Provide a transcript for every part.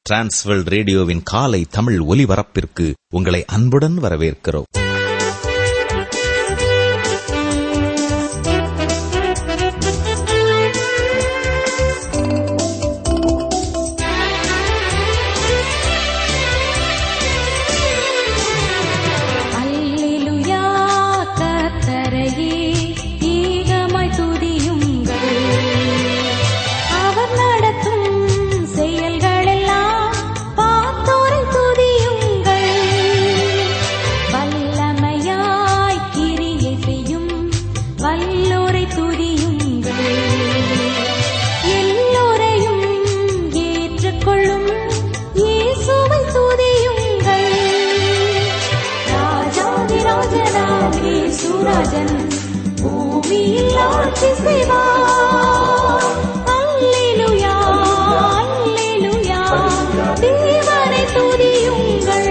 Transworld ரேடியோவின் காலை தமிழ் ஒலிபரப்பிற்கு உங்களை அன்புடன் வரவேற்கிறோம் அல்லேலூயா கர்த்தரையே ஈகமாய் துதியுங்கள் அவர் நடத்தும் செயல்களெல்லாம் பார்த்தோரை துதியுங்கள் வல்லமையாய் கிரியை செய்யும் வல்லோரை துதியுங்கள் எல்லோரையும் ஏற்றுக்கொள்ளும் இயேசுவை துதியுங்கள் ராஜாதி ராஜனாமே சுராஜன் பூமியில் ஆட்சி செய்வார் அல்லேலூயா அல்லேலூயா தேவனை துதியுங்கள்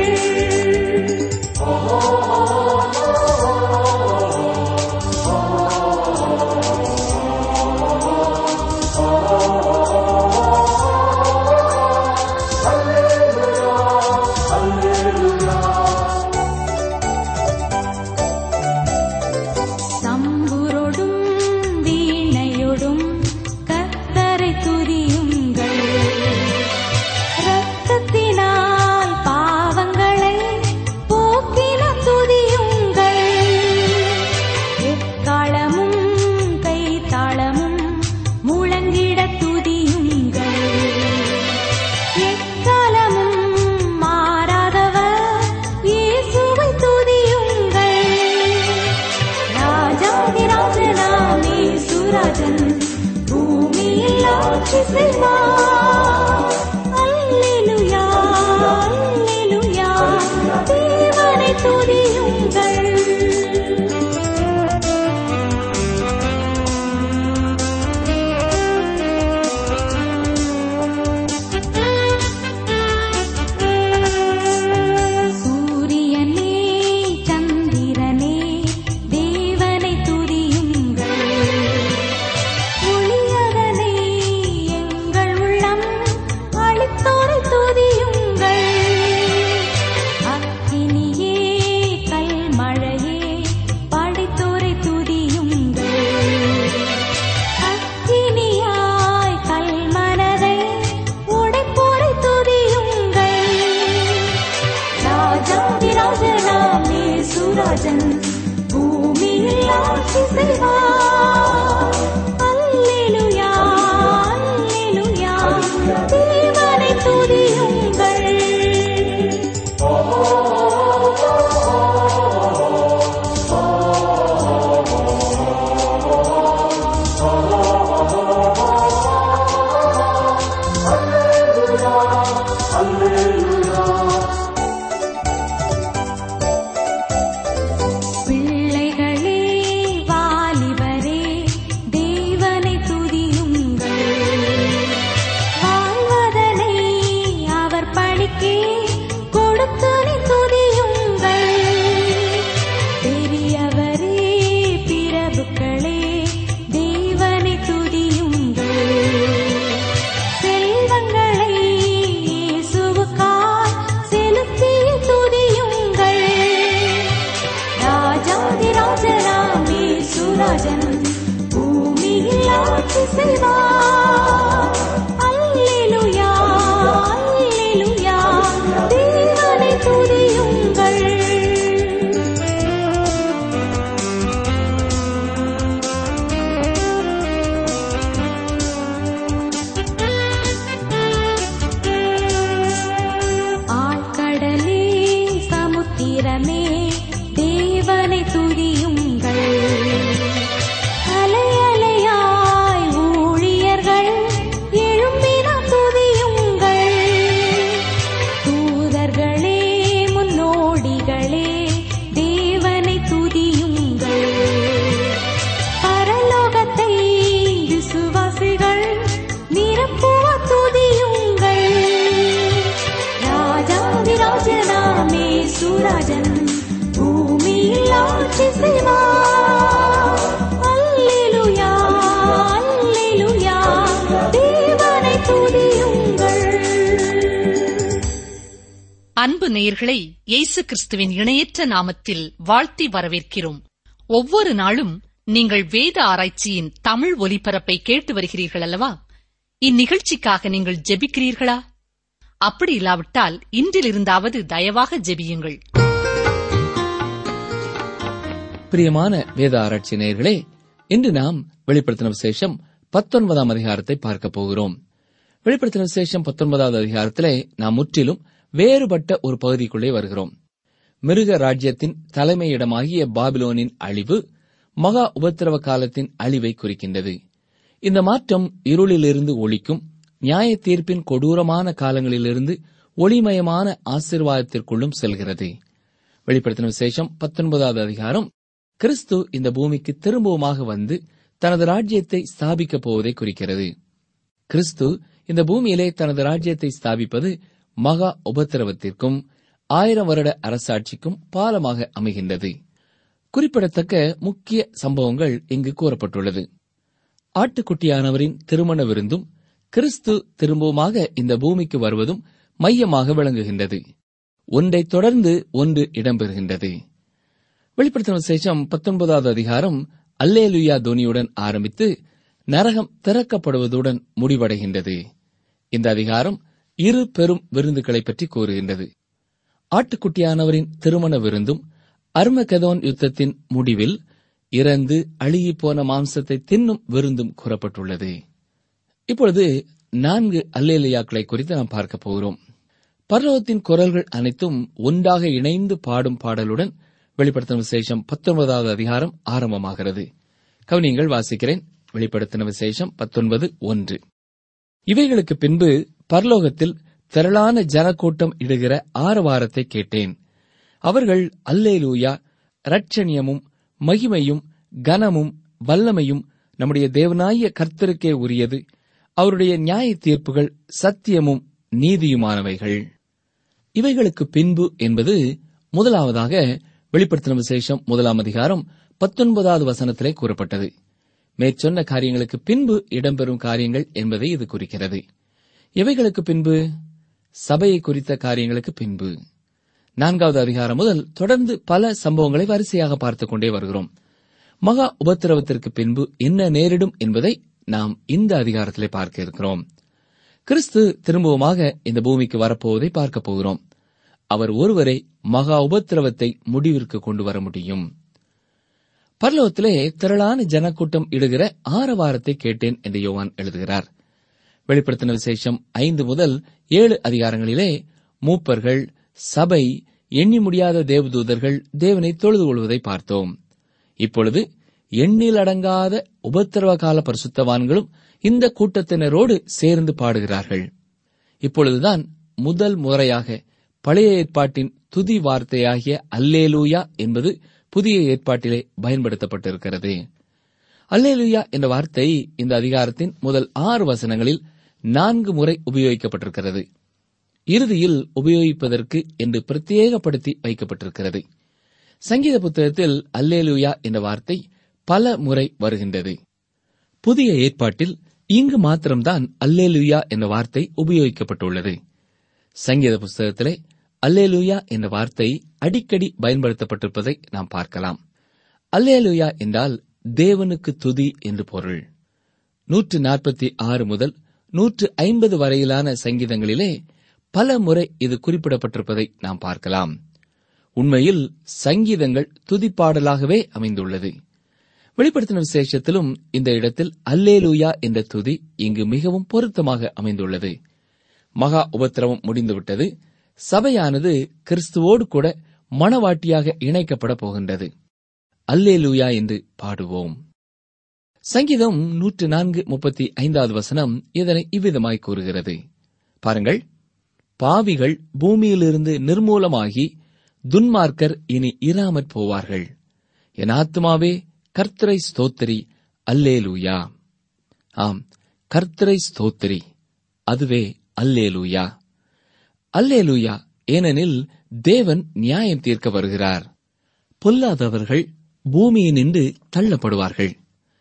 தம்புரோடும் வீணையோடும் கத்தரை துதியுங்கள் இரத்தத்தினால் பாவங்களை போக்கின துதியுங்கள் எக்காலமும் கைத்தாளமும் முழங்கிட துதியுங்கள் எக்காலமும் மாறாதவர் இயேசுவை துதியுங்கள் ராஜாதி ராஜனாமே சுராஜன் பூமியில் ஆட்சி செய்வார் அல்லேலூயா அல்லேலூயா தேவனை துதியுங்கள் சூரியனே சந்திரனே தேவனை துதியுங்கள் ஒளியதனை எங்கள் உள்ளம் அளித்தோரை துதியுங்கள் அக்கினியே கல்மழையே படைத்தோரை துதியுங்கள் அக்கினியாய் கல்மனதை உடைப்போரை துதியுங்கள் ராஜாதி ராஜனாமே சுராஜன் பூமியில் ஆட்சி செய்வார் அல்லேலூயா அல்லேலூயா தேவனை துதியுங்கள் பிள்ளைகளே வாலிபரே தேவனை துதியுங்கள் வாழ்வதனை அவர் பணிக்கே கொடுத்தனை துதியுங்கள் பெரியவரே பிரபுக்களே தேவனை துதியுங்கள் செல்வங்களை இயேசுவுக்காய் செலுத்தி துதியுங்கள் ராஜாதி ராஜராமே சுராஜன் பூமியில் ஆட்சி செய்வார் அல்லேலூயா அல்லேலூயா தேவனை துதியுங்கள் ஆழ்கடலே சமுத்திரமே தேவனை துதியுங்கள் அலை அலையாய் ஊழியர்கள் எழும்பின துதியுங்கள் தூதர்களே முன்னோடிகளே தேவனை துதியுங்கள் பரலோகத்தை விசுவாசிகள் நிரப்புவ துதியுங்கள் ராஜாதி ராஜனாமே சுராஜன் பூமியில் ஆட்சி செய்வார் அல்லேலூயா அல்லேலூயா தேவனை துதியுங்கள் அன்பு நேயர்களை இயேசு கிறிஸ்துவின் இணையற்ற நாமத்தில் வாழ்த்தி வரவேற்கிறோம் ஒவ்வொரு நாளும் நீங்கள் வேத ஆராய்ச்சியின் தமிழ் ஒலிபரப்பை கேட்டு வருகிறீர்கள் அல்லவா இந்நிகழ்ச்சிக்காக நீங்கள் ஜெபிக்கிறீர்களா அப்படி இல்லாவிட்டால் இன்றிலிருந்தாவது தயவாக ஜெபியுங்கள் பிரியமான வேத ஆராய்ச்சி நேயர்களே இன்று நாம் வெளிப்படுத்தின விசேஷம் பத்தொன்பதாம் அதிகாரத்தை பார்க்க போகிறோம் வெளிப்படுத்தின விசேஷம் பத்தொன்பதாவது அதிகாரத்திலே நாம் முற்றிலும் வேறுபட்ட ஒரு பகுதிக்குள்ளே வருகிறோம் மிருக ராஜ்யத்தின் தலைமையிடமாகிய பாபிலோனின் அழிவு மகா உபத்திரவ காலத்தின் அழிவை குறிக்கின்றது இந்த மாற்றம் இருளிலிருந்து ஒளிக்கும் நியாய தீர்ப்பின் கொடூரமான காலங்களிலிருந்து ஒளிமயமான ஆசீர்வாதத்திற்குள்ளும் செல்கிறது வெளிப்படுத்தின விசேஷம் பத்தொன்பதாவது அதிகாரம் கிறிஸ்து இந்த பூமிக்கு திரும்பவுமாக வந்து தனது ராஜ்யத்தை ஸ்தாபிக்கப் போவதை குறிக்கிறது கிறிஸ்து இந்த பூமியிலே தனது ராஜ்யத்தை ஸ்தாபிப்பது மகா உபத்திரவத்திற்கும் ஆயிரம் வருட அரசாட்சிக்கும் பாலமாக அமைகின்றது குறிப்பிடத்தக்க முக்கிய சம்பவங்கள் இங்கு கூறப்பட்டுள்ளது ஆட்டுக்குட்டியானவரின் திருமண விருந்தும் கிறிஸ்து திரும்பவுமாக இந்த பூமிக்கு வருவதும் மையமாக விளங்குகின்றது ஒன்றைத் தொடர்ந்து ஒன்று இடம்பெறுகின்றது வெளிப்படுத்தின விசேஷம் பத்தொன்பதாவது அதிகாரம் அல்லேலுயா தோனியுடன் ஆரம்பித்து நரகம் திறக்கப்படுவதுடன் முடிவடைகின்றது இந்த அதிகாரம் இரு பெரும் விருந்துகளை பற்றி கூறுகின்றது ஆட்டுக்குட்டியானவரின் திருமண விருந்தும் அர்மகெதோன் யுத்தத்தின் முடிவில் இறந்து அழுகிப்போன மாம்சத்தை தின்னும் விருந்தும் கூறப்பட்டுள்ளது இப்பொழுது நான்கு அல்லேலியாக்களை குறித்து நாம் பார்க்க போகிறோம் பர்லோகத்தின் குரல்கள் அனைத்தும் ஒன்றாக இணைந்து பாடும் பாடலுடன் வெளிப்படுத்தின விசேஷம் பத்தொன்பதாவது அதிகாரம் ஆரம்பமாகிறது கவனியங்கள் வாசிக்கிறேன் வெளிப்படுத்தின விசேஷம் பத்தொன்பது ஒன்று இவைகளுக்கு பின்பு பரலோகத்தில் திரளான ஜனக்கூட்டம் இடுகிற ஆரவாரத்தை கேட்டேன் அவர்கள் அல்லேலூயா ரட்சணியமும் மகிமையும் கனமும் வல்லமையும் நம்முடைய தேவனாய கர்த்தருக்கே உரியது அவருடைய நியாய தீர்ப்புகள் சத்தியமும் நீதியுமானவைகள் இவைகளுக்கு பின்பு என்பது முதலாவதாக வெளிப்படுத்தின விசேஷம் முதலாம் அதிகாரம் பத்தொன்பதாவது வசனத்திலே கூறப்பட்டது மேற்சொன்ன காரியங்களுக்கு பின்பு இடம்பெறும் காரியங்கள் என்பதை இது குறிக்கிறது எவைகளுக்கு பின்பு சபையை குறித்த காரியங்களுக்கு பின்பு நான்காவது அதிகாரம் முதல் தொடர்ந்து பல சம்பவங்களை வரிசையாக பார்த்துக் கொண்டே வருகிறோம் மகா உபத்திரவத்திற்கு பின்பு என்ன நேரிடும் என்பதை நாம் இந்த அதிகாரத்திலே பார்க்க இருக்கிறோம் கிறிஸ்து திரும்பவுமாக இந்த பூமிக்கு வரப்போவதை பார்க்க போகிறோம் அவர் ஒருவரை மகா உபத்திரவத்தை முடிவிற்கு கொண்டு வர முடியும் பரலோகத்திலே திரளான ஜனக்கூட்டம் இடுகிற ஆரவாரத்தை கேட்டேன் என்று யோவான் எழுதுகிறார் வெளிப்படுத்தின விசேஷம் ஐந்து முதல் ஏழு அதிகாரங்களிலே மூப்பர்கள் சபை எண்ணி முடியாத தேவதூதர்கள் தேவனை தொழுது கொள்வதை பார்த்தோம் இப்பொழுது எண்ணில் அடங்காத உபத்திரவ கால பரிசுத்தவான்களும் இந்த கூட்டத்தினரோடு சேர்ந்து பாடுகிறார்கள் இப்பொழுதுதான் முதல் முறையாக பழைய ஏற்பாட்டின் துதி வார்த்தையாகிய அல்லேலூயா என்பது புதிய ஏற்பாட்டிலே பயன்படுத்தப்பட்டிருக்கிறது அல்லேலூயா என்ற வார்த்தை இந்த அதிகாரத்தின் முதல் ஆறு வசனங்களில் நான்கு முறை உபயோகிக்கப்பட்டிருக்கிறது இறுதியில் உபயோகிப்பதற்கு என்று பிரத்யேகப்படுத்தி வைக்கப்பட்டிருக்கிறது சங்கீத புத்தகத்தில் அல்லேலூயா என்ற வார்த்தை பல முறை வருகின்றது புதிய ஏற்பாட்டில் இங்கு மாத்திரம்தான் அல்லேலூயா என்ற வார்த்தை உபயோகிக்கப்பட்டுள்ளது சங்கீத புஸ்தகத்திலே அல்லேலூயா என்ற வார்த்தை அடிக்கடி பயன்படுத்தப்பட்டிருப்பதை நாம் பார்க்கலாம் அல்லேலூயா என்றால் தேவனுக்கு துதி என்று பொருள் நூற்று நாற்பத்தி ஆறு முதல் நூற்று ஐம்பது வரையிலான சங்கீதங்களிலே பல முறை இது குறிப்பிடப்பட்டிருப்பதை நாம் பார்க்கலாம் உண்மையில் சங்கீதங்கள் துதிப்பாடலாகவே அமைந்துள்ளது வெளிப்படுத்தின விசேஷத்திலும் இந்த இடத்தில் அல்லேலூயா என்ற துதி இங்கு மிகவும் பொருத்தமாக அமைந்துள்ளது மகா உபத்திரவம் முடிந்துவிட்டது சபையானது கிறிஸ்துவோடு கூட மணவாட்டியாக இணைக்கப்பட போகின்றது அல்லேலூயா என்று பாடுவோம் சங்கீதம் நூற்று நான்கு முப்பத்தி ஐந்தாவது வசனம் இதனை இவ்விதமாய் கூறுகிறது பாருங்கள் பாவிகள் பூமியிலிருந்து நிர்மூலமாகி துன்மார்க்கர் இனி இராமற் போவார்கள் என் ஆத்மாவே கர்த்தரை ஸ்தோத்திரி அல்லேலூயா ஆம் கர்த்தரை ஸ்தோத்திரி அதுவே அல்லேலூயா அல்லேலூயா ஏனெனில் தேவன் நியாயம் தீர்க்க வருகிறார் பொல்லாதவர்கள் பூமியினின்று தள்ளப்படுவார்கள்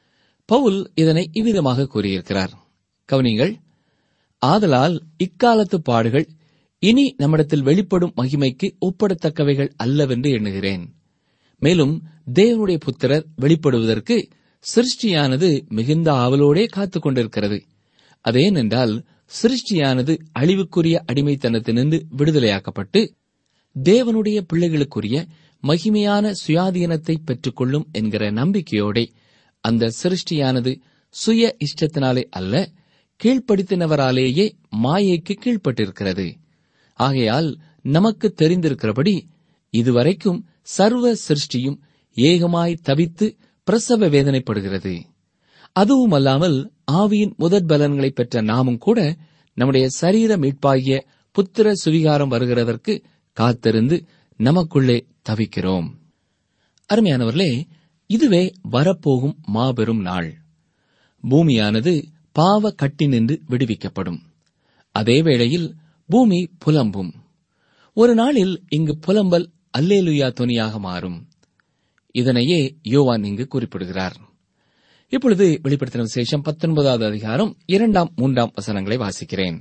பவுல் இதனை இவ்விதமாக கூறியிருக்கிறார் கவனிங்கள் ஆதலால் இக்காலத்து பாடுகள் இனி நம்மிடத்தில் வெளிப்படும் மகிமைக்கு ஒப்பிடத்தக்கவைகள் அல்லவென்று எண்ணுகிறேன் மேலும் தேவனுடைய புத்திரர் வெளிப்படுவதற்கு சிருஷ்டியானது மிகுந்த ஆவலோடே காத்துக் கொண்டிருக்கிறது அதேனென்றால் சிருஷ்டியானது அழிவுக்குரிய அடிமைத்தனத்தினின்று விடுதலையாக்கப்பட்டு தேவனுடைய பிள்ளைகளுக்குரிய மகிமையான சுயாதீனத்தை பெற்றுக்கொள்ளும் என்கிற நம்பிக்கையோடே அந்த சிருஷ்டியானது சுய இஷ்டத்தினாலே அல்ல கீழ்ப்படுத்தினவராலேயே மாயைக்கு கீழ்ப்பட்டிருக்கிறது ஆகையால் நமக்கு தெரிந்திருக்கிறபடி இதுவரைக்கும் சர்வ சிருஷ்டியும் ஏகமாய் தவித்து பிரசவ வேதனைப்படுகிறது அதுவும் அல்லாமல் ஆவியின் முதற் பலன்களை பெற்ற நாமும் கூட நம்முடைய சரீர மீட்பாகிய புத்திர சுவிகாரம் வருகிறதற்கு காத்திருந்து நமக்குள்ளே தவிக்கிறோம் அருமையானவர்களே இதுவே வரப்போகும் மாபெரும் நாள் பூமியானது பாவ கட்டினின்று விடுவிக்கப்படும் அதே வேளையில் பூமி புலம்பும் ஒரு நாளில் இங்கு புலம்பல் அல்லேலுயா துணியாக மாறும் இதனையே யோவான் இங்கு குறிப்பிடுகிறார் இப்பொழுது வெளிப்படுத்தின விசேஷம் பத்தொன்பதாவது அதிகாரம் இரண்டாம் மூன்றாம் வசனங்களை வாசிக்கிறேன்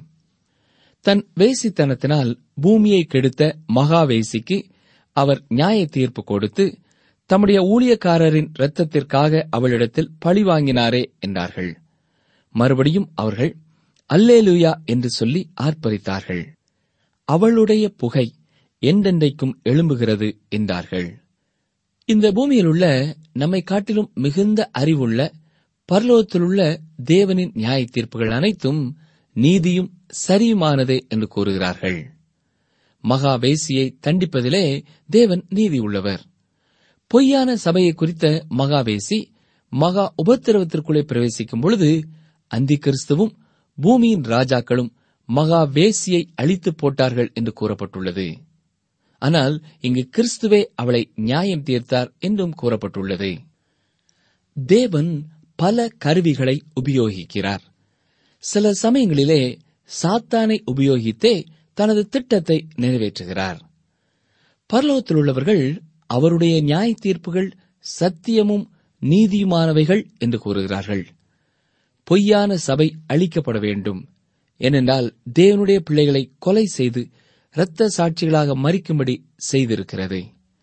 தன் வேசித்தனத்தினால் பூமியை கெடுத்த மகாவேசிக்கு அவர் நியாய தீர்ப்பு கொடுத்து தம்முடைய ஊழியக்காரரின் இரத்தத்திற்காக அவளிடத்தில் பழி வாங்கினாரே என்றார்கள் மறுபடியும் அவர்கள் அல்லேலுயா என்று சொல்லி ஆர்ப்பரித்தார்கள் அவளுடைய புகை என்றென்றைக்கும் எழும்புகிறது என்றார்கள் இந்த பூமியில் உள்ள நம்மை காட்டிலும் மிகுந்த அறிவுள்ள பரலோகத்திலுள்ள தேவனின் நியாய தீர்ப்புகள் அனைத்தும் நீதியும் சரியுமானதே என்று கூறுகிறார்கள் மகா வேசியை தண்டிப்பதிலே தேவன் நீதி உள்ளவர் பொய்யான சபையை குறித்த மகாவேசி மகா உபத்திரவத்திற்குள்ளே பிரவேசிக்கும் பொழுது அந்தி கிறிஸ்துவும் பூமியின் ராஜாக்களும் மகா வேசியை அழித்து போட்டார்கள் என்று கூறப்பட்டுள்ளது ஆனால் இங்கு கிறிஸ்துவே அவளை நியாயம் தீர்த்தார் என்றும் கூறப்பட்டுள்ளது தேவன் பல கருவிகளை உபயோகிக்கிறார் சில சமயங்களிலே சாத்தானை உபயோகித்தே தனது திட்டத்தை நிறைவேற்றுகிறார் பரலோகத்தில் உள்ளவர்கள் அவருடைய நியாய தீர்ப்புகள் சத்தியமும் நீதியுமானவைகள் என்று கூறுகிறார்கள் பொய்யான சபை அழிக்கப்பட வேண்டும் ஏனென்றால் தேவனுடைய பிள்ளைகளை கொலை செய்து இரத்த சாட்சிகளாக மறிக்கும்படி செய்திருக்கிறது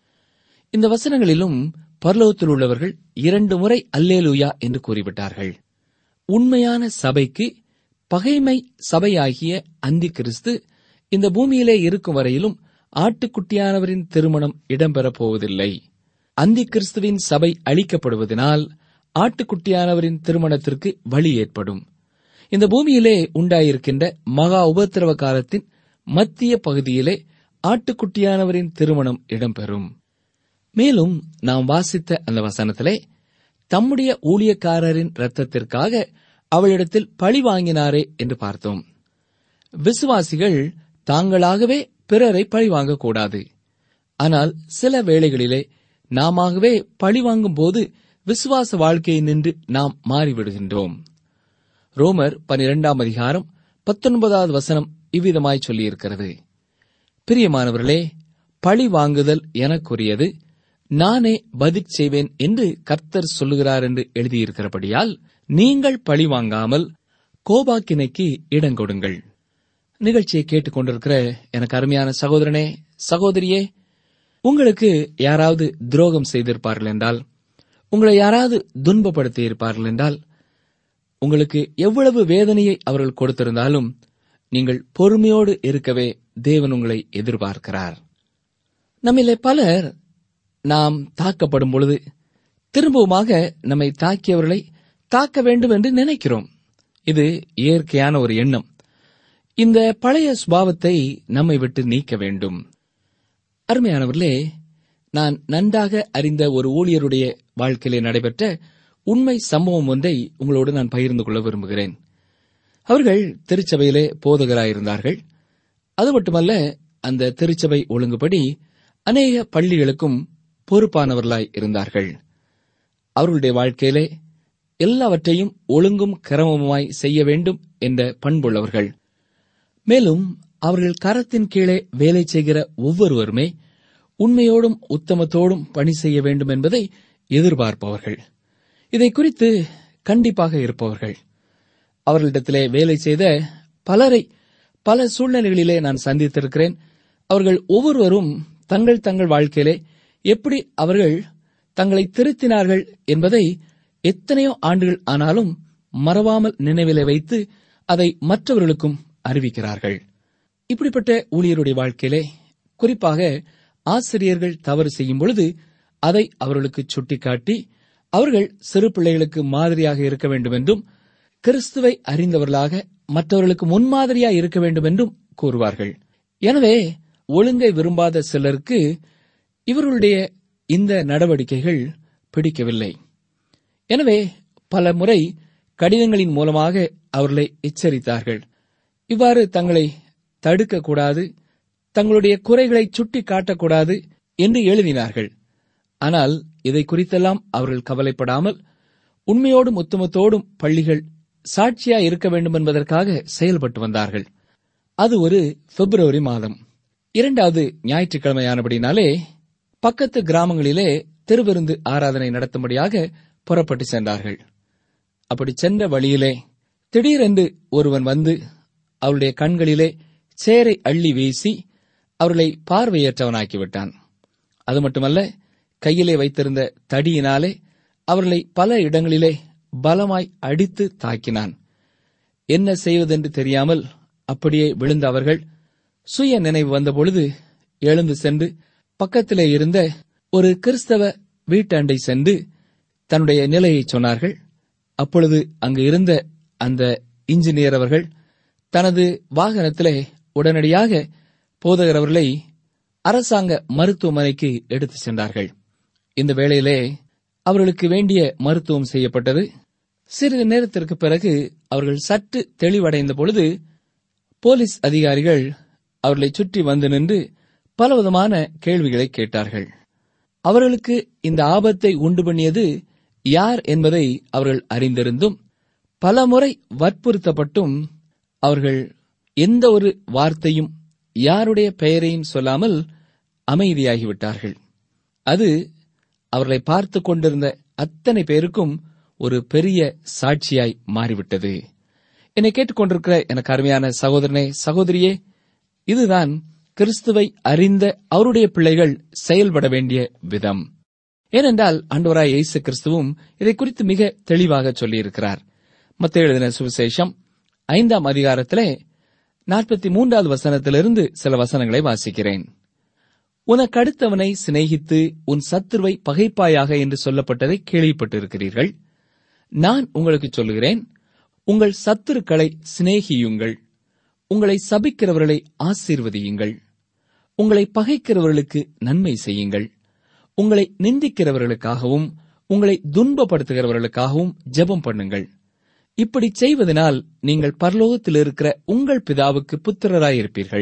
இந்த வசனங்களிலும் பரலோகத்தில் உள்ளவர்கள் இரண்டு முறை அல்லேலூயா என்று கூறிவிட்டார்கள் உண்மையான சபைக்கு பகைமை சபையாகிய அந்தி கிறிஸ்து இந்த பூமியிலே இருக்கும் வரையிலும் ஆட்டுக்குட்டியானவரின் திருமணம் இடம்பெறப் போவதில்லை அந்தி கிறிஸ்துவின் சபை அழிக்கப்படுவதனால் ஆட்டுக்குட்டியானவரின் திருமணத்திற்கு வழி ஏற்படும் இந்த பூமியிலே உண்டாயிருக்கின்ற மகா உபத்திரவ காலத்தின் மத்திய பகுதியிலே ஆட்டுக்குட்டியானவரின் திருமணம் இடம்பெறும் மேலும் நாம் வாசித்த அந்த வசனத்திலே தம்முடைய ஊழியக்காரரின் இரத்தத்திற்காக அவளிடத்தில் பழி வாங்கினாரே என்று பார்த்தோம் விசுவாசிகள் தாங்களாகவே பிறரை பழி வாங்கக்கூடாது ஆனால் சில வேளைகளிலே நாமவே பழி வாங்கும் போது விசுவாச வாழ்க்கையை நின்று நாம் மாறிவிடுகின்றோம் ரோமர் பனிரெண்டாம் அதிகாரம் பத்தொன்பதாவது வசனம் இவ்விதமாய் சொல்லியிருக்கிறது பிரியமானவர்களே பழி வாங்குதல் எனக்குரியது நானே பதில் செய்வேன் என்று கர்த்தர் சொல்லுகிறார் என்று எழுதியிருக்கிறபடியால் நீங்கள் பழி வாங்காமல் கோபாக்கினைக்கு இடங்கொடுங்கள் நிகழ்ச்சியை கேட்டுக்கொண்டிருக்கிற எனக்கு அருமையான சகோதரனே சகோதரியே உங்களுக்கு யாராவது துரோகம் செய்திருப்பார்கள் என்றால் உங்களை யாராவது துன்பப்படுத்தி இருப்பார்கள் என்றால் உங்களுக்கு எவ்வளவு வேதனையை அவர்கள் கொடுத்திருந்தாலும் நீங்கள் பொறுமையோடு இருக்கவே தேவன் உங்களை எதிர்பார்க்கிறார் நம்மிலே பலர் நாம் தாக்கப்படும் பொழுது திரும்பவுமாக நம்மை தாக்கியவர்களை தாக்க வேண்டும் என்று நினைக்கிறோம் இது இயற்கையான ஒரு எண்ணம் இந்த பழைய சுபாவத்தை நம்மை விட்டு நீக்க வேண்டும் அருமையானவர்களே நான் நன்றாக அறிந்த ஒரு ஊழியருடைய வாழ்க்கையிலே நடைபெற்ற உண்மை சம்பவம் ஒன்றை உங்களோடு நான் பகிர்ந்து கொள்ள விரும்புகிறேன் அவர்கள் திருச்சபையிலே போதகராயிருந்தார்கள் அது மட்டுமல்ல அந்த திருச்சபை ஒழுங்குபடி அநேக பள்ளிகளுக்கும் பொறுப்பானவர்களாய் இருந்தார்கள் அவர்களுடைய வாழ்க்கையிலே எல்லாவற்றையும் ஒழுங்கும் கிரமமாய் செய்ய வேண்டும் என்ற பண்புள்ளவர்கள் மேலும் அவர்கள் கரத்தின் கீழே வேலை செய்கிற ஒவ்வொருவருமே உண்மையோடும் உத்தமத்தோடும் பணி செய்ய வேண்டும் என்பதை எதிர்பார்ப்பவர்கள் இதை குறித்து கண்டிப்பாக இருப்பவர்கள் அவர்களிடத்திலே வேலை செய்த பலரை பல சூழ்நிலைகளிலே நான் சந்தித்திருக்கிறேன் அவர்கள் ஒவ்வொருவரும் தங்கள் தங்கள் வாழ்க்கையிலே எப்படி அவர்கள் தங்களை திருத்தினார்கள் என்பதை எத்தனையோ ஆண்டுகள் ஆனாலும் மறவாமல் நினைவிலே வைத்து அதை மற்றவர்களுக்கும் அறிவிக்கிறார்கள் இப்படிப்பட்ட ஊழியருடைய வாழ்க்கையிலே குறிப்பாக ஆசிரியர்கள் தவறு செய்யும் பொழுது அதை அவர்களுக்கு சுட்டிக்காட்டி அவர்கள் சிறு பிள்ளைகளுக்கு மாதிரியாக இருக்க வேண்டும் என்றும் கிறிஸ்துவை அறிந்தவர்களாக மற்றவர்களுக்கு முன்மாதிரியாக இருக்க வேண்டும் என்றும் கூறுவார்கள் எனவே ஒழுங்கை விரும்பாத சிலருக்கு இவர்களுடைய இந்த நடவடிக்கைகள் பிடிக்கவில்லை எனவே பல முறை கடிதங்களின் மூலமாக அவர்களை எச்சரித்தார்கள் இவ்வாறு தங்களை தடுக்கக்கூடாது தங்களுடைய குறைகளை சுட்டி காட்டக்கூடாது என்று எழுதினார்கள் ஆனால் இதை குறித்தெல்லாம் அவர்கள் கவலைப்படாமல் உண்மையோடும் உத்தமத்தோடும் பள்ளிகள் சாட்சியா இருக்க வேண்டும் என்பதற்காக செயல்பட்டு வந்தார்கள் அது ஒரு பிப்ரவரி மாதம் இரண்டாவது ஞாயிற்றுக்கிழமையானபடினாலே பக்கத்து கிராமங்களிலே திருவிருந்து ஆராதனை நடத்தும்படியாக புறப்பட்டு சென்றார்கள் அப்படி சென்ற வழியிலே திடீரென்று ஒருவன் வந்து அவருடைய கண்களிலே சேரை அள்ளி வீசி அவர்களை பார்வையற்றவனாக்கிவிட்டான் அது மட்டுமல்ல கையிலே வைத்திருந்த தடியினாலே அவர்களை பல இடங்களிலே பலமாய் அடித்து தாக்கினான் என்ன செய்வதென்று தெரியாமல் அப்படியே விழுந்த அவர்கள் சுய நினைவு வந்தபொழுது எழுந்து சென்று பக்கத்திலே இருந்த ஒரு கிறிஸ்தவ வீட்டாண்டை சென்று தன்னுடைய நிலையை சொன்னார்கள் அப்பொழுது அங்கு இருந்த அந்த இன்ஜினியர் அவர்கள் தனது வாகனத்திலே உடனடியாக போதகர் அவர்களை அரசாங்க மருத்துவமனைக்கு எடுத்துச் சென்றார்கள் இந்த வேளையிலே அவர்களுக்கு வேண்டிய மருத்துவம் செய்யப்பட்டது சிறிது நேரத்திற்கு பிறகு அவர்கள் சற்று தெளிவடைந்த பொழுது போலீஸ் அதிகாரிகள் அவர்களை சுற்றி வந்து நின்று பலவிதமான கேள்விகளை கேட்டார்கள் அவர்களுக்கு இந்த ஆபத்தை உண்டு பண்ணியது யார் என்பதை அவர்கள் அறிந்திருந்தும் பலமுறை வற்புறுத்தப்பட்டும் அவர்கள் எந்த ஒரு வார்த்தையும் யாருடைய பெயரையும் சொல்லாமல் அமைதியாகிவிட்டார்கள் அது அவர்களை பார்த்து கொண்டிருந்த அத்தனை பேருக்கும் ஒரு பெரிய சாட்சியாய் மாறிவிட்டது என்னை கேட்டுக்கொண்டிருக்கிற எனக்கு அருமையான சகோதரனே சகோதரியே இதுதான் கிறிஸ்துவை அறிந்த அவருடைய பிள்ளைகள் செயல்பட வேண்டிய விதம் ஏனென்றால் ஆண்டவராய் இயேசு கிறிஸ்துவும் இதை குறித்து மிக தெளிவாக சொல்லியிருக்கிறார் மத்திய எழுதின சுவிசேஷம் ஐந்தாம் அதிகாரத்திலே நாற்பத்தி மூன்றாவது வசனத்திலிருந்து சில வசனங்களை வாசிக்கிறேன் உனக்கு அடுத்தவனை சிநேகித்து உன் சத்துருவை பகைப்பாயாக என்று சொல்லப்பட்டதை கேள்விப்பட்டிருக்கிறீர்கள் நான் உங்களுக்கு சொல்லுகிறேன் உங்கள் சத்துருக்களை சிநேகியுங்கள் உங்களை சபிக்கிறவர்களை ஆசீர்வதியுங்கள் உங்களை பகைக்கிறவர்களுக்கு நன்மை செய்யுங்கள் உங்களை நிந்திக்கிறவர்களுக்காகவும் உங்களை துன்பப்படுத்துகிறவர்களுக்காகவும் ஜெபம் பண்ணுங்கள் இப்படி செய்வதனால் நீங்கள் பரலோகத்தில் இருக்கிற உங்கள் பிதாவுக்கு புத்திரராயிருப்பீர்கள்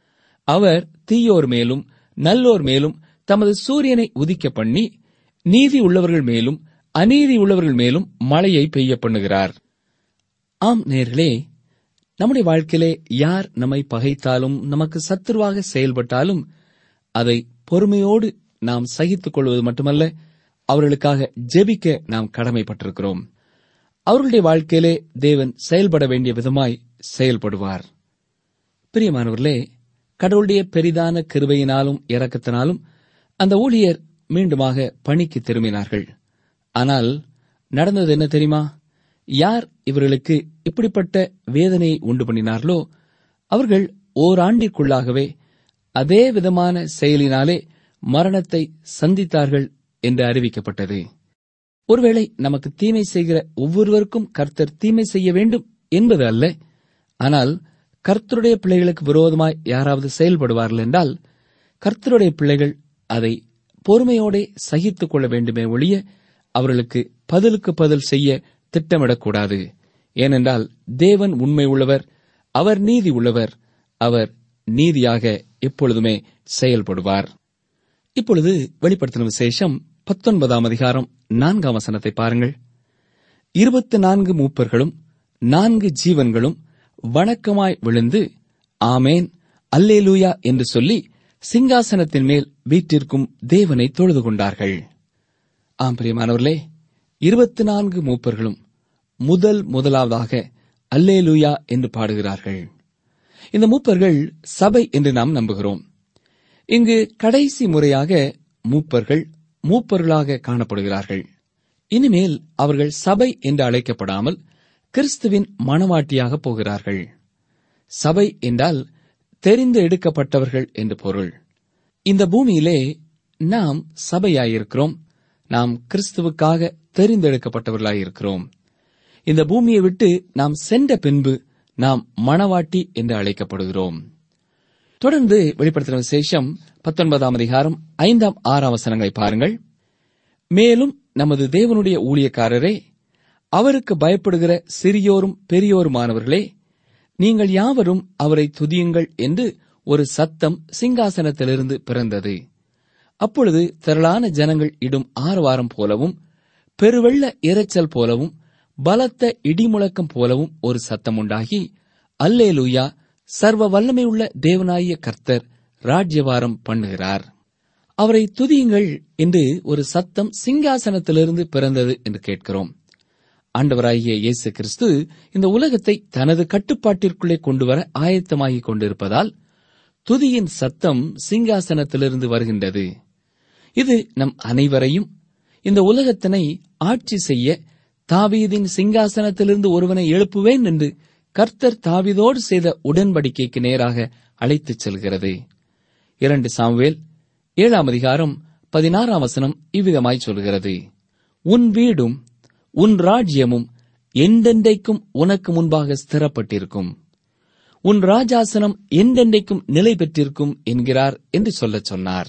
அவர் தீயோர் மேலும் நல்லோர் மேலும் தமது சூரியனை உதிக்க பண்ணி நீதி உள்ளவர்கள் மேலும் அநீதி உள்ளவர்கள் மேலும் மழையை பெய்ய பண்ணுகிறார் ஆம் நேர்களே நம்முடைய வாழ்க்கையிலே யார் நம்மை பகைத்தாலும் நமக்கு சத்துருவாக செயல்பட்டாலும் அதை பொறுமையோடு நாம் சகித்துக் கொள்வது மட்டுமல்ல அவர்களுக்காக ஜெபிக்க நாம் கடமைப்பட்டிருக்கிறோம் அவர்களுடைய வாழ்க்கையிலே தேவன் செயல்பட வேண்டிய விதமாய் செயல்படுவார் பிரியமானவர்களே கடவுளுடைய பெரிதான கிருபையினாலும் இரக்கத்தினாலும் அந்த ஊழியர் மீண்டுமாக பணிக்கு திரும்பினார்கள் ஆனால் நடந்தது என்ன தெரியுமா யார் இவர்களுக்கு இப்படிப்பட்ட வேதனையை உண்டு பண்ணினார்களோ அவர்கள் ஓராண்டிற்குள்ளாகவே அதே விதமான செயலினாலே மரணத்தை சந்தித்தார்கள் என்று அறிவிக்கப்பட்டது ஒருவேளை நமக்கு தீமை செய்கிற ஒவ்வொருவருக்கும் கர்த்தர் தீமை செய்ய வேண்டும் என்பது அல்ல ஆனால் கர்த்தருடைய பிள்ளைகளுக்கு விரோதமாய் யாராவது செயல்படுவார்கள் என்றால் கர்த்தருடைய பிள்ளைகள் அதை பொறுமையோடே சகித்துக் கொள்ள வேண்டுமே ஒழிய அவர்களுக்கு பதிலுக்கு பதில் செய்ய திட்டமிடக்கூடாது ஏனென்றால் தேவன் உண்மை உள்ளவர் அவர் நீதி உள்ளவர் அவர் நீதியாக எப்பொழுதுமே செயல்படுவார் இப்பொழுது வெளிப்படுத்தின விசேஷம் பத்தொன்பதாம் அதிகாரம் நான்காம் வசனத்தை பாருங்கள் இருபத்தி நான்கு மூப்பர்களும் நான்கு ஜீவன்களும் வணக்கமாய் விழுந்து ஆமேன் அல்லேலூயா என்று சொல்லி சிங்காசனத்தின் மேல் வீட்டிற்கும் தேவனை தொழுது கொண்டார்கள் ஆம் பிரியமானவர்களே இருபத்தி நான்கு மூப்பர்களும் முதல் முதலாவதாக அல்லேலூயா என்று பாடுகிறார்கள் இந்த மூப்பர்கள் சபை என்று நாம் நம்புகிறோம் இங்கு கடைசி முறையாக மூப்பர்கள் மூப்பர்களாக காணப்படுகிறார்கள் இனிமேல் அவர்கள் சபை என்று அழைக்கப்படாமல் கிறிஸ்துவின் மணவாட்டியாக போகிறார்கள் சபை என்றால் தெரிந்து எடுக்கப்பட்டவர்கள் என்று பொருள் இந்த பூமியிலே நாம் சபையாயிருக்கிறோம் நாம் கிறிஸ்துவுக்காக தெரிந்தெடுக்கப்பட்டவர்களாயிருக்கிறோம் இந்த பூமியை விட்டு நாம் சென்ற பின்பு நாம் மணவாட்டி என்று அழைக்கப்படுகிறோம் தொடர்ந்து வெளிப்படுத்தின விசேஷம் பத்தொன்பதாம் அதிகாரம் ஐந்தாம் ஆறாம் வசனங்களை பாருங்கள் மேலும் நமது தேவனுடைய ஊழியக்காரரே அவருக்கு பயப்படுகிற சிறியோரும் பெரியோருமானவர்களே நீங்கள் யாவரும் அவரை துதியுங்கள் என்று ஒரு சத்தம் சிங்காசனத்திலிருந்து பிறந்தது அப்பொழுது திரளான ஜனங்கள் இடும் ஆரவாரம் போலவும் பெருவெள்ள இரைச்சல் போலவும் பலத்த இடிமுழக்கம் போலவும் ஒரு சத்தம் உண்டாகி அல்லேலூயா சர்வ வல்லமையுள்ள தேவனாகிய கர்த்தர் ராஜ்யவாரம் பண்ணுகிறார் அவரை துதியுங்கள் என்று ஒரு சத்தம் சிங்காசனத்திலிருந்து பிறந்தது என்று கேட்கிறோம் ஆண்டவராகிய இயேசு கிறிஸ்து இந்த உலகத்தை தனது கட்டுப்பாட்டிற்குள்ளே கொண்டுவர ஆயத்தமாகிக் கொண்டிருப்பதால் துதியின் சத்தம் சிங்காசனத்திலிருந்து வருகின்றது இது நம் அனைவரையும் இந்த உலகத்தினை ஆட்சி செய்ய தாவீதின் சிங்காசனத்திலிருந்து ஒருவனை எழுப்புவேன் என்று கர்த்தர் தாவீதோடு செய்த உடன்படிக்கைக்கு நேராக அழைத்துச் செல்கிறது இரண்டு சாமுவேல் ஏழாம் அதிகாரம் பதினாறாம் வசனம் இவ்விதமாய் சொல்கிறது உன் வீடும் உன் ராஜ்யமும் எந்தெந்தைக்கும் உனக்கு முன்பாக ஸ்திரப்பட்டிருக்கும் உன் ராஜாசனம் எந்தெந்தைக்கும் நிலை பெற்றிருக்கும் என்கிறார் என்று சொல்லச் சொன்னார்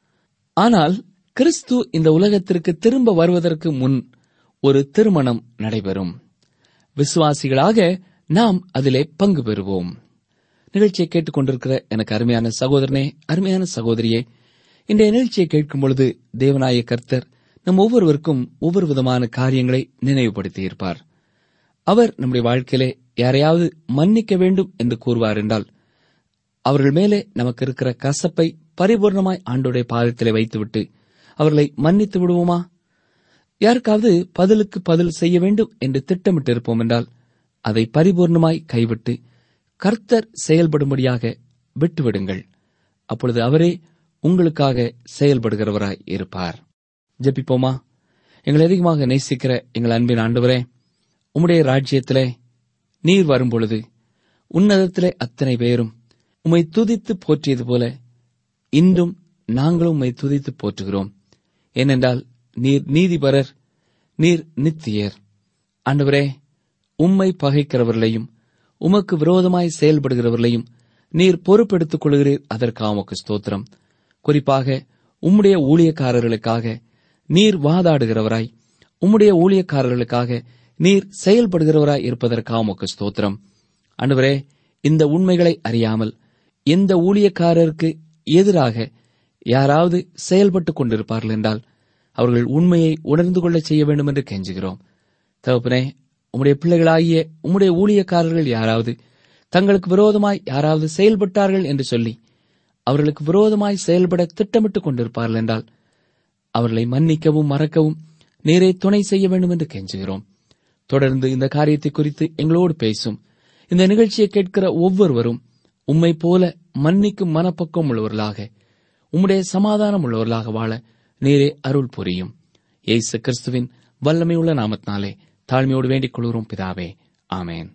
ஆனால் கிறிஸ்து இந்த உலகத்திற்கு திரும்ப வருவதற்கு முன் ஒரு திருமணம் நடைபெறும் விசுவாசிகளாக நாம் அதிலே பங்கு பெறுவோம் நிகழ்ச்சியை கேட்டுக்கொண்டிருக்கிற எனக்கு அருமையான சகோதரனே அருமையான சகோதரியே இன்றைய நிகழ்ச்சியை கேட்கும் பொழுது தேவநாய கர்த்தர் நம் ஒவ்வொருவருக்கும் ஒவ்வொரு விதமான காரியங்களை நினைவுபடுத்தியிருப்பார் அவர் நம்முடைய வாழ்க்கையிலே யாரையாவது மன்னிக்க வேண்டும் என்று கூறுவார் என்றால் அவர்கள் மேலே நமக்கு இருக்கிற கசப்பை பரிபூர்ணமாய் ஆண்டோடைய பாதத்திலே வைத்துவிட்டு அவர்களை மன்னித்து விடுவோமா யாருக்காவது பதிலுக்கு பதில் செய்ய வேண்டும் என்று திட்டமிட்டிருப்போம் என்றால் அதை பரிபூர்ணமாய் கைவிட்டு கர்த்தர் செயல்படும்படியாக விட்டுவிடுங்கள் அப்பொழுது அவரே உங்களுக்காக செயல்படுகிறவராய் இருப்பார் ஜெபிப்போமா எங்களை அதிகமாக நேசிக்கிற எங்கள் அன்பின் ஆண்டவரே உம்முடைய ராஜ்யத்திலே நீர் வரும்பொழுது உன்னதத்திலே அத்தனை பேரும் உம்மை துதித்து போற்றியது போல இன்றும் நாங்களும் உம்மை துதித்து போற்றுகிறோம் ஏனென்றால் நீர் நீதிபரர் நீர் நித்தியர் ஆண்டவரே உம்மை பகைக்கிறவர்களையும் உமக்கு விரோதமாய் செயல்படுகிறவர்களையும் நீர் பொறுப்பெடுத்துக் கொள்கிறீர் அதற்காக உமக்கு ஸ்தோத்திரம் குறிப்பாக உம்முடைய ஊழியக்காரர்களுக்காக நீர் வாதாடுகிறவராய் உம்முடைய ஊழியக்காரர்களுக்காக நீர் செயல்படுகிறவராய் இருப்பதற்காக உமக்கு ஸ்தோத்திரம் அன்றுவரே இந்த உண்மைகளை அறியாமல் எந்த ஊழியக்காரருக்கு எதிராக யாராவது செயல்பட்டுக் கொண்டிருப்பார்கள் என்றால் அவர்கள் உண்மையை உணர்ந்து கொள்ள செய்ய வேண்டும் என்று கெஞ்சுகிறோம் தகப்பனே உம்முடைய பிள்ளைகளாகிய உம்முடைய ஊழியக்காரர்கள் யாராவது தங்களுக்கு விரோதமாய் யாராவது செயல்பட்டார்கள் என்று சொல்லி அவர்களுக்கு விரோதமாய் செயல்பட திட்டமிட்டுக் கொண்டிருப்பார்கள் என்றால் அவர்களை மன்னிக்கவும் மறக்கவும் நீரே துணை செய்ய வேண்டும் என்று கெஞ்சுகிறோம் தொடர்ந்து இந்த காரியத்தை குறித்து எங்களோடு பேசும் இந்த நிகழ்ச்சியை கேட்கிற ஒவ்வொருவரும் உம்மை போல மன்னிக்கும் மனப்பக்குவம் உள்ளவர்களாக உம்முடைய சமாதானம் உள்ளவர்களாக வாழ நீரே அருள் புரியும் இயேசு கிறிஸ்துவின் வல்லமையுள்ள நாமத்தினாலே தாழ்மையோடு வேண்டிக் கொள்கிறோம் பிதாவே ஆமேன்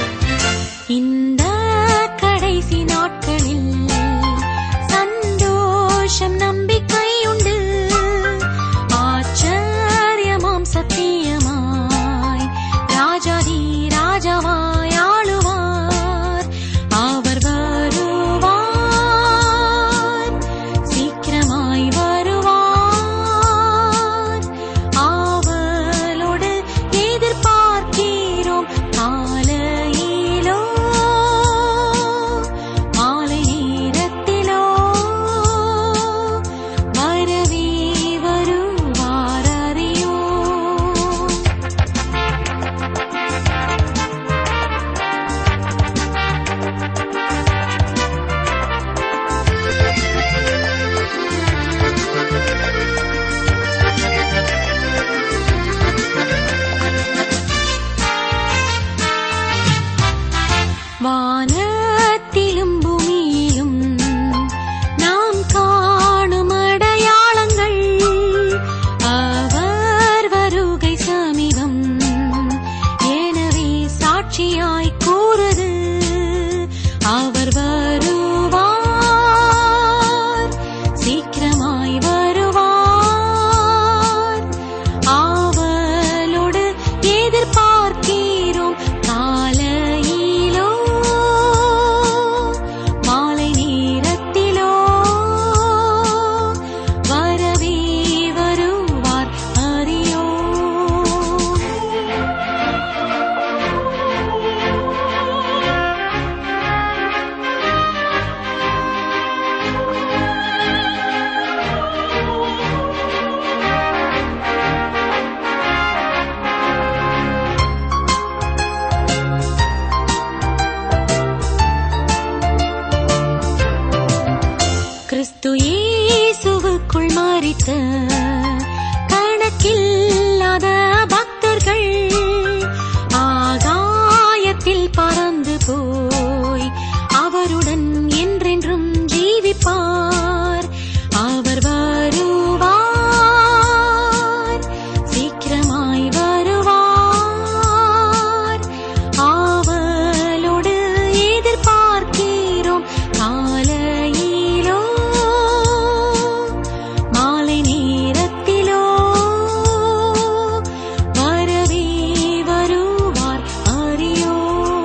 இந்த கடைசி நாட்களில் சந்தோஷமாய் பார்த்த கணக்கில்லாத பக்தர்கள் ஆகாயத்தில் பறந்து போய் அவருடன் என்றென்றும் ஜீவிப்பார் அவர் வருவார் சீக்கிரமாய் வருவார் ஆவலோடு எதிர்பார்க்கிறோம் காலையிலோ மாலை நேரத்திலோ வரவே வருவார் அறியோ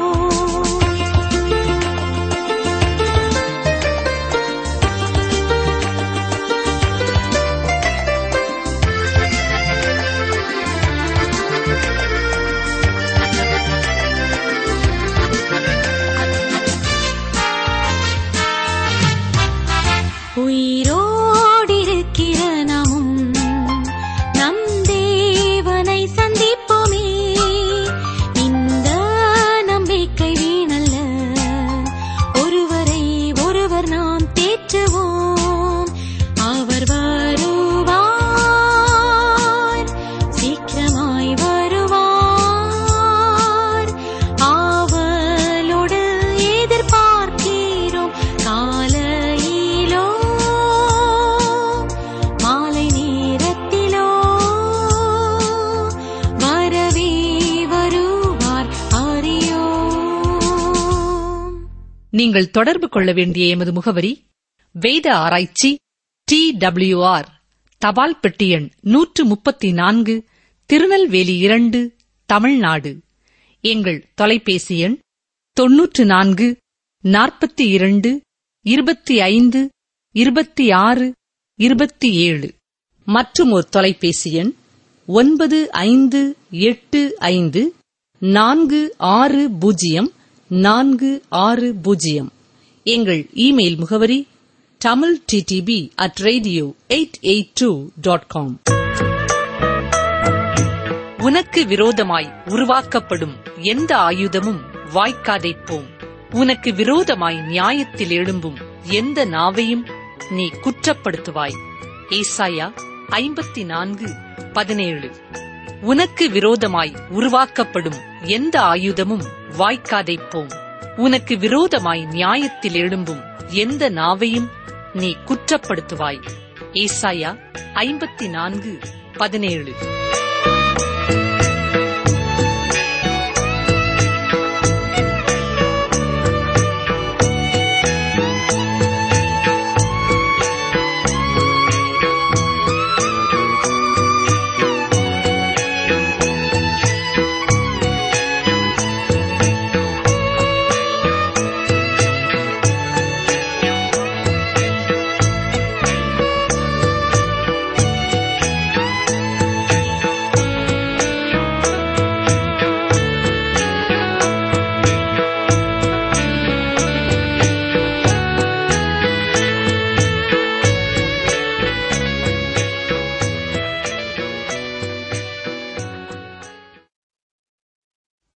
உயிரோடிருக்கிற நாமும் நம் தேவனை சந்திப்போமே இந்த நம்பிக்கை வீணல்ல ஒருவரை ஒருவர் நாம் தேற்றுவோம் அவர் வருவார் சீக்கிரமாய் வருவார் ஆவலோடு எதிர்பார்க்கிறோம் காலையிலோ மாலை நேரத்திலோ வரவே வருவார் அறியோம் நீங்கள் தொடர்பு கொள்ள வேண்டிய எமது முகவரி வேத ஆராய்ச்சி டி ஆர் தபால் பெட்டி எண் நூற்று முப்பத்தி நான்கு திருநெல்வேலி இரண்டு தமிழ்நாடு எங்கள் தொலைபேசி எண் தொன்னூற்று நான்கு நாற்பத்தி இரண்டு இருபத்தி ஐந்து இருபத்தி ஆறு இருபத்தி ஏழு மற்றும் ஒரு தொலைபேசி எண் ஒன்பது ஐந்து எட்டு ஐந்து நான்கு ஆறு பூஜ்ஜியம் நான்கு ஆறு பூஜ்ஜியம் எங்கள் இமெயில் முகவரி Tamil DTP at radio eight eight two dot com உனக்கு விரோதமாய் உருவாக்கப்படும் எந்த ஆயுதமும் வாய்க்காதைப் போம் உனக்கு விரோதமாய் நியாயத்தில் எழும்பும் எந்த நாவையும் நீ குற்றப்படுத்துவாய் ஏசாயா ஐம்பத்தி நான்கு பதினேழு உனக்கு விரோதமாய் உருவாக்கப்படும் எந்த ஆயுதமும் வாய்க்காதைப் போம் உனக்கு விரோதமாய் நியாயத்தில் எழும்பும் எந்த நாவையும் நீ குற்றப்படுத்துவாய் ஏசாயா ஐம்பத்தி நான்கு பதினேழு